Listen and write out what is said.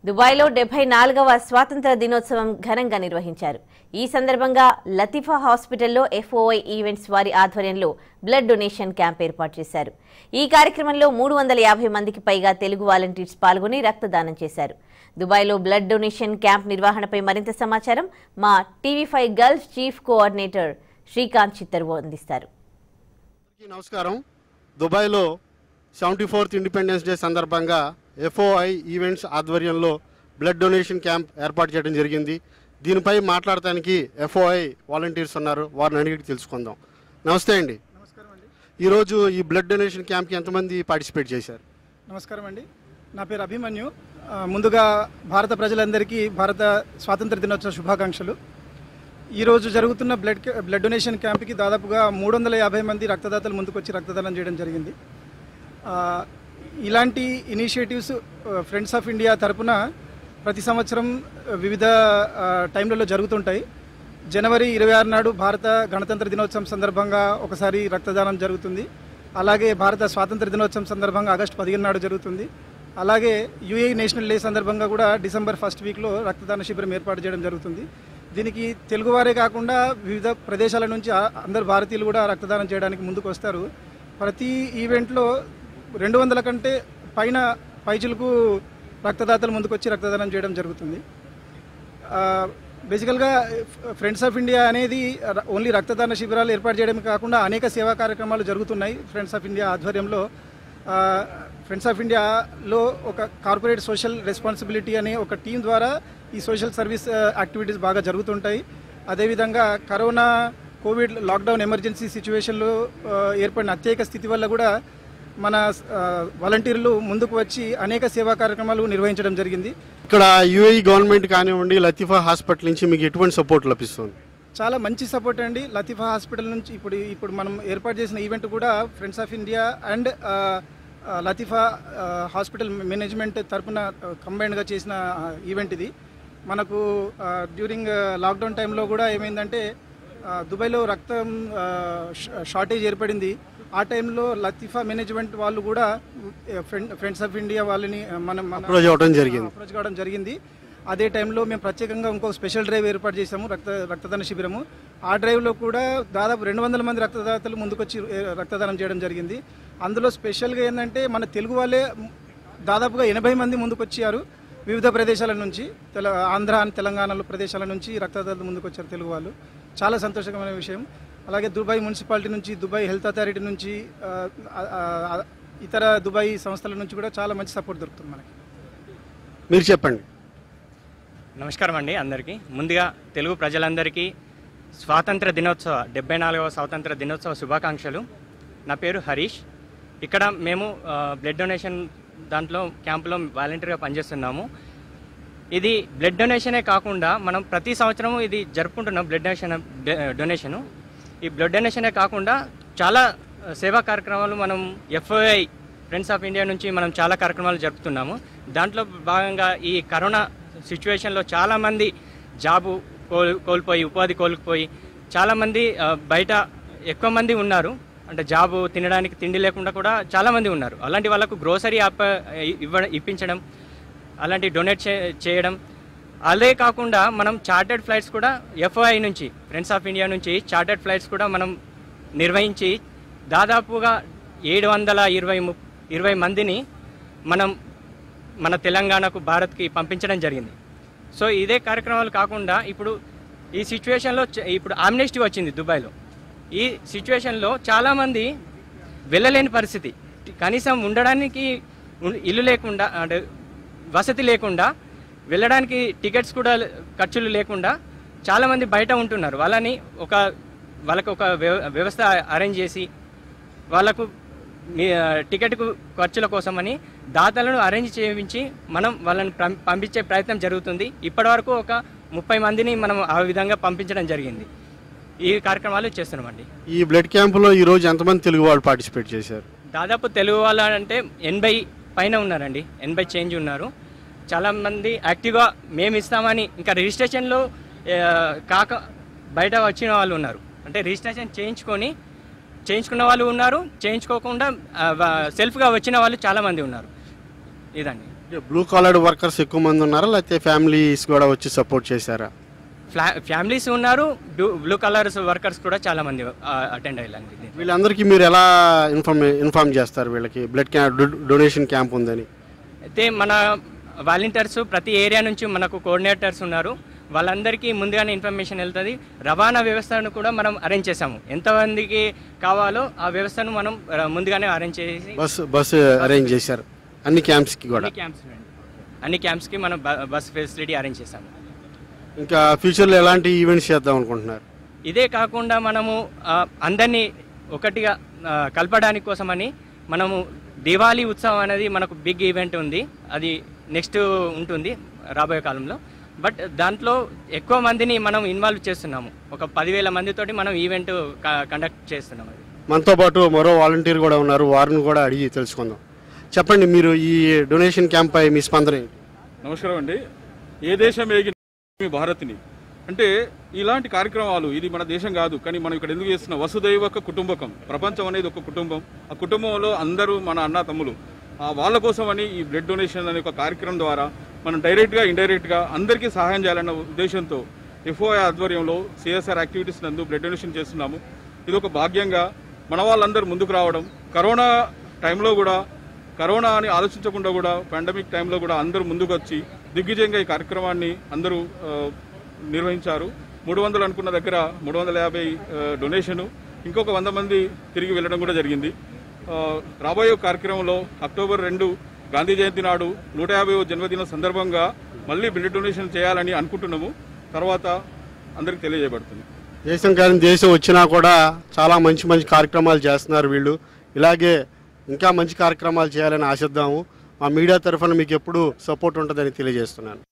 దుబాయ్లో డెబ్బై నాలుగవ స్వాతంత్ర దినోత్సవం ఘనంగా నిర్వహించారు ఈ సందర్భంగా లతీఫా హాస్పిటల్లో ఎఫ్ఓఐ ఈవెంట్స్ వారి ఆధ్వర్యంలో బ్లడ్ డొనేషన్ క్యాంప్ ఏర్పాటు చేశారు ఈ కార్యక్రమంలో మూడు వందల యాభై మందికి పైగా తెలుగు వాలంటీర్స్ పాల్గొని రక్తదానం చేశారు దుబాయ్లో బ్లడ్ డొనేషన్ క్యాంప్ నిర్వహణపై మరింత సమాచారం మా TV five Gulf chief coordinator Srikanth Chittarvu అందిస్తారు అందరికీ నమస్కారం దుబాయ్లో సెవెంటీ ఫోర్త్ ఇండిపెండెన్స్ డే సందర్భంగా ఎఫ్ఓఐ ఈవెంట్స్ ఆధ్వర్యంలో బ్లడ్ డొనేషన్ క్యాంప్ ఏర్పాటు చేయడం జరిగింది దీనిపై మాట్లాడటానికి ఎఫ్ఓఐ వాలంటీర్స్ ఉన్నారు వారిని అడిగి తెలుసుకుందాం నమస్తే అండి నమస్కారం అండి ఈరోజు ఈ బ్లడ్ డొనేషన్ క్యాంప్కి ఎంతమంది పార్టిసిపేట్ చేశారు నమస్కారం అండి నా పేరు అభిమన్యు ఆ, ముందుగా భారత ప్రజలందరికీ భారత స్వాతంత్ర దినోత్సవ శుభాకాంక్షలు ఈరోజు జరుగుతున్న బ్లడ్ క్యా- బ్లడ్ డొనేషన్ క్యాంప్కి దాదాపుగా మూడు వందల యాభై మంది రక్తదాతలు ముందుకొచ్చి రక్తదానం చేయడం జరిగింది ఆ, ఇలాంటి ఇనిషియేటివ్స్ ఫ్రెండ్స్ ఆఫ్ ఇండియా తరపున ప్రతి సంవత్సరం ఆ, వివిధ ఆ, టైంలలో జరుగుతుంటాయి జనవరి ఇరవై ఆరు నాడు భారత గణతంత్ర దినోత్సవం సందర్భంగా ఒకసారి రక్తదానం జరుగుతుంది అలాగే భారత స్వాతంత్ర దినోత్సవం సందర్భంగా ఆగస్టు పదిహేను నాడు జరుగుతుంది అలాగే యుఏఈ నేషనల్ డే సందర్భంగా కూడా డిసెంబర్ ఫస్ట్ వీక్లో రక్తదాన శిబిరం ఏర్పాటు చేయడం జరుగుతుంది దీనికి తెలుగువారే కాకుండా వివిధ ప్రదేశాల నుంచి ఆ- అందరు భారతీయులు కూడా రక్తదానం చేయడానికి ముందుకు వస్తారు ప్రతి ఈవెంట్లో రెండు వందల కంటే పైన పైచులకు రక్తదాతలు ముందుకు వచ్చి రక్తదానం చేయడం జరుగుతుంది ఆ, బేసికల్గా ఫ్రెండ్స్ ఆఫ్ ఇండియా అనేది ర- ఓన్లీ రక్తదాన శిబిరాలు ఏర్పాటు చేయడమే కాకుండా అనేక సేవా కార్యక్రమాలు జరుగుతున్నాయి ఫ్రెండ్స్ ఆఫ్ ఇండియా ఆధ్వర్యంలో ఆ, ఫ్రెండ్స్ ఆఫ్ ఇండియాలో ఒక కార్పొరేట్ సోషల్ రెస్పాన్సిబిలిటీ అనే ఒక టీం ద్వారా ఈ సోషల్ సర్వీస్ ఆ, యాక్టివిటీస్ బాగా జరుగుతుంటాయి అదేవిధంగా కరోనా కోవిడ్ లాక్డౌన్ ఎమర్జెన్సీ సిచ్యువేషన్లో ఆ, ఏర్పడిన అత్యేక స్థితి వల్ల కూడా మన ఆ, వాలంటీర్లు ముందుకు వచ్చి అనేక సేవా కార్యక్రమాలు నిర్వహించడం జరిగింది ఇక్కడ యుఏఈ గవర్నమెంట్ కానివ్వండి లతీఫా హాస్పిటల్ నుంచి మీకు ఎటువంటి సపోర్ట్ లభిస్తుంది చాలా మంచి సపోర్ట్ అండి లతీఫా హాస్పిటల్ నుంచి ఇప్పుడు ఇప్పుడు మనం ఏర్పాటు చేసిన ఈవెంట్ కూడా ఫ్రెండ్స్ ఆఫ్ ఇండియా అండ్ ఆ, ఆ, లతీఫా ఆ, హాస్పిటల్ మేనేజ్మెంట్ తరపున కంబైన్డ్గా చేసిన ఆ, ఈవెంట్ ఇది మనకు ఆ, డ్యూరింగ్ లాక్డౌన్ టైంలో కూడా ఏమైందంటే ఆ, దుబాయ్లో రక్తం ఆ, ష- షార్టేజ్ ఏర్పడింది ఆ టైంలో లతీఫా మేనేజ్మెంట్ వాళ్ళు కూడా ఫ్రెండ్ ఫ్రెండ్స్ ఆఫ్ ఇండియా వాళ్ళని ఆ, మనం మన అప్రోచ్ అవ్వడం జరిగింది అప్రోచ్ కావడం జరిగింది అదే టైంలో మేము ప్రత్యేకంగా ఇంకో స్పెషల్ డ్రైవ్ ఏర్పాటు చేశాము రక్త రక్తదాన శిబిరము ఆ డ్రైవ్లో కూడా దాదాపు రెండు వందల మంది రక్తదాతలు ముందుకొచ్చి ఏ, రక్తదానం చేయడం జరిగింది అందులో స్పెషల్గా ఏంటంటే మన తెలుగు వాళ్ళే దాదాపుగా ఎనభై మంది ముందుకొచ్చారు వివిధ ప్రదేశాల నుంచి తెల ఆంధ్ర అని తెలంగాణలో ప్రదేశాల నుంచి రక్తదాతలు ముందుకొచ్చారు తెలుగు వాళ్ళు చాలా సంతోషకరమైన విషయం అలాగే దుబాయ్ మున్సిపాలిటీ నుంచి దుబాయ్ హెల్త్ అథారిటీ నుంచి ఆ, ఆ, ఆ, ఇతర దుబాయ్ సంస్థల నుంచి కూడా చాలా మంచి సపోర్ట్ దొరుకుతుంది మనకి మీరు చెప్పండి నమస్కారం అండి అందరికీ ముందుగా తెలుగు ప్రజలందరికీ స్వాతంత్ర దినోత్సవ డెబ్బై నాలుగవ స్వాతంత్ర దినోత్సవ శుభాకాంక్షలు నా పేరు హరీష్ ఇక్కడ మేము ఆ, బ్లడ్ డొనేషన్ దాంట్లో క్యాంపులో వాలంటీర్గా పనిచేస్తున్నాము ఇది బ్లడ్ డొనేషనే కాకుండా మనం ప్రతి సంవత్సరం ఇది జరుపుకుంటున్నాం బ్లడ్ డొనేషన్ డొనేషను ఈ బ్లడ్ డొనేషనే కాకుండా చాలా ఆ, సేవా కార్యక్రమాలు మనం ఎఫ్ఐ ఫ్రెండ్స్ ఆఫ్ ఇండియా నుంచి మనం చాలా కార్యక్రమాలు జరుపుతున్నాము దాంట్లో భాగంగా ఈ కరోనా సిచ్యువేషన్లో చాలామంది జాబు కోల్ కోల్పోయి ఉపాధి కోల్పోయి చాలామంది ఆ, బయట ఎక్కువ మంది ఉన్నారు అంటే జాబు తినడానికి తిండి లేకుండా కూడా చాలామంది ఉన్నారు అలాంటి వాళ్ళకు గ్రోసరీ అప్ప ఇవ్వ ఇప్పించడం అలాంటి డొనేట్ చే చేయడం అదే కాకుండా మనం చార్టెడ్ ఫ్లైట్స్ కూడా ఎఫ్ఐ నుంచి ఫ్రెండ్స్ ఆఫ్ ఇండియా నుంచి చార్టెడ్ ఫ్లైట్స్ కూడా మనం నిర్వహించి దాదాపుగా ఏడు వందల ఇరవై ము ఇరవై మందిని మనం మన తెలంగాణకు భారత్కి పంపించడం జరిగింది సో ఇదే కార్యక్రమాలు కాకుండా ఇప్పుడు ఈ సిచ్యువేషన్లో చ- ఇప్పుడు ఆమ్నెస్టీ వచ్చింది దుబాయ్లో ఈ సిచ్యువేషన్లో చాలామంది వెళ్ళలేని పరిస్థితి కనీసం ఉండడానికి ఉన్- ఇల్లు లేకుండా అంటే వసతి లేకుండా వెళ్ళడానికి టికెట్స్ కూడా లే- ఖర్చులు లేకుండా చాలామంది బయట ఉంటున్నారు వాళ్ళని ఒక వాళ్ళకు ఒక వ్యవ- వ్యవస్థ అరేంజ్ చేసి వాళ్ళకు మీ ఆ, టికెట్కు ఖర్చుల కోసమని దాతలను అరేంజ్ చేయించి మనం వాళ్ళని పం- పంపించే ప్రయత్నం జరుగుతుంది ఇప్పటివరకు ఒక ముప్పై మందిని మనం ఆ విధంగా పంపించడం జరిగింది ఈ కార్యక్రమాలు చేస్తున్నామండి ఈ బ్లడ్ క్యాంపులో ఈరోజు ఎంతమంది తెలుగు వాళ్ళు పార్టిసిపేట్ చేశారు దాదాపు తెలుగు వాళ్ళ అంటే ఎనభై పైన ఉన్నారండి ఎనభై చేంజ్ ఉన్నారు చాలామంది యాక్టివ్గా మేము ఇస్తామని ఇంకా రిజిస్ట్రేషన్లో ఆ, కాక బయట వచ్చిన వాళ్ళు ఉన్నారు అంటే రిజిస్ట్రేషన్ చేయించుకొని చేయించుకున్న వాళ్ళు ఉన్నారు చేయించుకోకుండా ఆ, వా- సెల్ఫ్గా వచ్చిన వాళ్ళు చాలామంది ఉన్నారు ఇదండి బ్లూ కాలర్డ్ వర్కర్స్ ఎక్కువ మంది ఉన్నారా లేకపోతే ఫ్యామిలీస్ కూడా వచ్చి సపోర్ట్ చేశారా ఫ్లా ఫ్యామిలీస్ ఉన్నారు బ్లూ బ్లూ కలర్స్ వర్కర్స్ కూడా చాలా మంది అటెండ్ అయ్యారు వీళ్ళందరికీ మీరు ఎలా ఇన్ఫార్మ్ ఇన్ఫార్మ్ చేస్తారు వీళ్ళకి బ్లడ్ క్యా డొనేషన్ క్యాంప్ ఉందని అయితే మన వాలంటీర్స్ ప్రతి ఏరియా నుంచి మనకు కోఆర్డినేటర్స్ ఉన్నారు వాళ్ళందరికీ ముందుగానే ఇన్ఫర్మేషన్ వెళ్తుంది రవాణా వ్యవస్థను కూడా మనం అరేంజ్ చేసాము ఎంతమందికి కావాలో ఆ వ్యవస్థను మనం ఆ, ముందుగానే అరేంజ్ చేసి బస్ బస్ అరేంజ్ చేశారు అన్ని క్యాంప్స్కి కూడా అన్ని క్యాంప్స్ అన్ని క్యాంప్స్కి మనం బ- బస్ ఫెసిలిటీ అరేంజ్ చేసాము ఇంకా ఫ్యూచర్లో ఎలాంటి ఈవెంట్స్ చేద్దాం అనుకుంటున్నారు ఇదే కాకుండా మనము ఆ, అందరినీ ఒకటిగా ఆ, కలపడానికి కోసమని మనము దివాళీ ఉత్సవం అనేది మనకు బిగ్ ఈవెంట్ ఉంది అది నెక్స్ట్ ఉంటుంది రాబోయే కాలంలో బట్ దాంట్లో ఎక్కువ మందిని మనం ఇన్వాల్వ్ చేస్తున్నాము ఒక పదివేల మందితోటి మనం ఈవెంట్ కండక్ట్ చేస్తున్నాం అది మనతో పాటు మరో వాలంటీర్ కూడా ఉన్నారు వారిని కూడా అడిగి తెలుసుకుందాం చెప్పండి మీరు ఈ డొనేషన్ క్యాంప్ పై మీ స్పందన ఏంటి నమస్కారం అండి ఏ దేశం ఏగిన మీ భారత్ని అంటే ఇలాంటి కార్యక్రమాలు ఇది మన దేశం కాదు కానీ మనం ఇక్కడ ఎందుకు చేస్తున్నాం వసుదైవక కుటుంబకం ప్రపంచం అనేది ఒక కుటుంబం ఆ కుటుంబంలో అందరూ మన అన్న తమ్ములు ఆ వాళ్ళ కోసమని ఈ బ్లడ్ డొనేషన్ అనే ఒక కార్యక్రమం ద్వారా మనం డైరెక్ట్గా ఇండైరెక్ట్గా అందరికీ సహాయం చేయాలన్న ఉద్దేశంతో ఎఫ్ఓఐ ఆధ్వర్యంలో సిఎస్ఆర్ యాక్టివిటీస్ నందు బ్లడ్ డొనేషన్ చేస్తున్నాము ఇది ఒక భాగ్యంగా మన వాళ్ళందరూ ముందుకు రావడం కరోనా టైంలో కూడా కరోనా అని ఆలోచించకుండా కూడా పాండమిక్ టైంలో కూడా అందరూ ముందుకు వచ్చి దిగ్విజయంగా ఈ కార్యక్రమాన్ని అందరూ ఆ, నిర్వహించారు మూడు వందలు అనుకున్న దగ్గర మూడు వందల యాభై డొనేషను ఇంకొక వంద మంది తిరిగి వెళ్ళడం కూడా జరిగింది ఆ, రాబోయే కార్యక్రమంలో అక్టోబర్ రెండు గాంధీ జయంతి నాడు నూట యాభై జన్మదిన సందర్భంగా మళ్ళీ బ్లడ్ డొనేషన్ చేయాలని అనుకుంటున్నాము తర్వాత అందరికీ తెలియజేయబడుతుంది దేశం కానీ దేశం వచ్చినా కూడా చాలా మంచి మంచి కార్యక్రమాలు చేస్తున్నారు వీళ్ళు ఇలాగే ఇంకా మంచి కార్యక్రమాలు చేయాలని ఆశిద్దాము మా మీడియా తరఫున మీకు ఎప్పుడు సపోర్ట్ ఉంటుందని తెలియజేస్తున్నాను